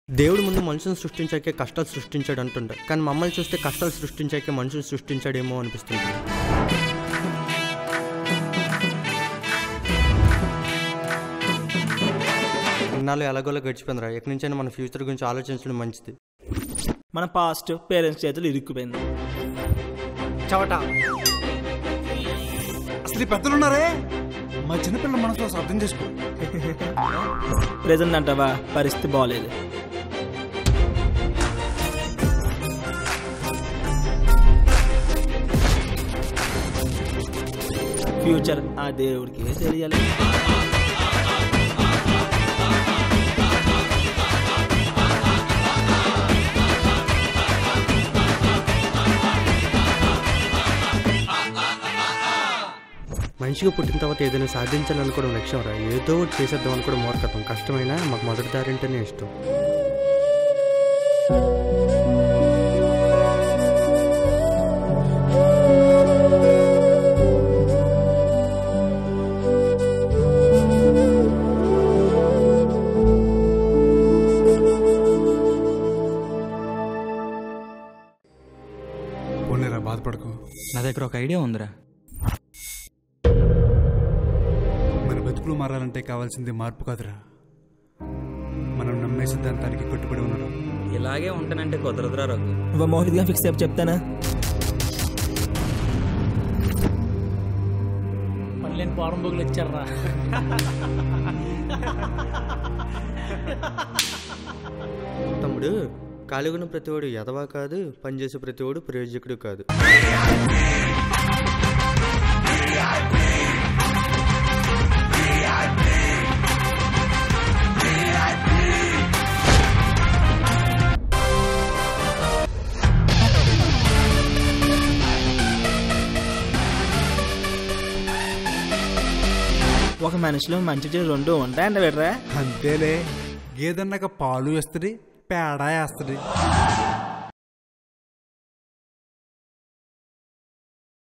దేవుడు ముందు మనుషులను సృష్టించాకే కష్టాలు సృష్టించాడు అంటుండే కానీ మమ్మల్ని చూస్తే కష్టాలు సృష్టించాకే మనుషులు సృష్టించాడేమో అనిపిస్తుంది ఇన్నాళ్ళు ఎలాగోలా గడిచిపోయిందిరా ఎక్కడి నుంచైనా మన ఫ్యూచర్ గురించి ఆలోచించడం మంచిది మన పాస్ట్ పేరెంట్స్ చేతులు ఇరుక్కుపోయింది చవట అసలు ఈ పెద్దలు ఉన్నారే మా చిన్నపిల్లల మనసులో అసలు అర్థం చేసుకో ప్రెజెంట్ అంటావా పరిస్థితి బాగలేదు ఫ్యూచర్ ఆ దేవుడికి తెలియాలి మనిషిగా పుట్టిన తర్వాత ఏదైనా సాధించాలనుకోవడం లక్ష్యం రా ఏదో ఒకటి చేసేద్దాం అనుకోవడం మూర్ఖత్వం కష్టమైనా మాకు మొదటి దారి అంటేనే ఇష్టం పోనేరా బాధపడకు నా దగ్గర ఒక ఐడియా ఉందిరా మన బతుకులు మారాలంటే కావాల్సింది మార్పు కాదురా మనం నమ్మే సిద్ధాంతానికి కట్టుబడి ఉండడం ఇలాగే ఉంటానంటే కుదరదురా రఘు నువ్వు మోహిత్గా ఫిక్స్ అయ్యి చెప్తానా పల్లెని పోరం బొగులు ఇచ్చారా తమ్ముడు కాలిగున్న ప్రతివాడు ఎదవా కాదు పనిచేసే ప్రతివాడు ప్రయోజకుడు కాదు ఒక మనిషిలో మంచి చెడు రెండు ఉంటాయంట పెట్టరా అంతేలే గేదన్నాక పాలు వేస్తుంది పేడ వేస్తుంది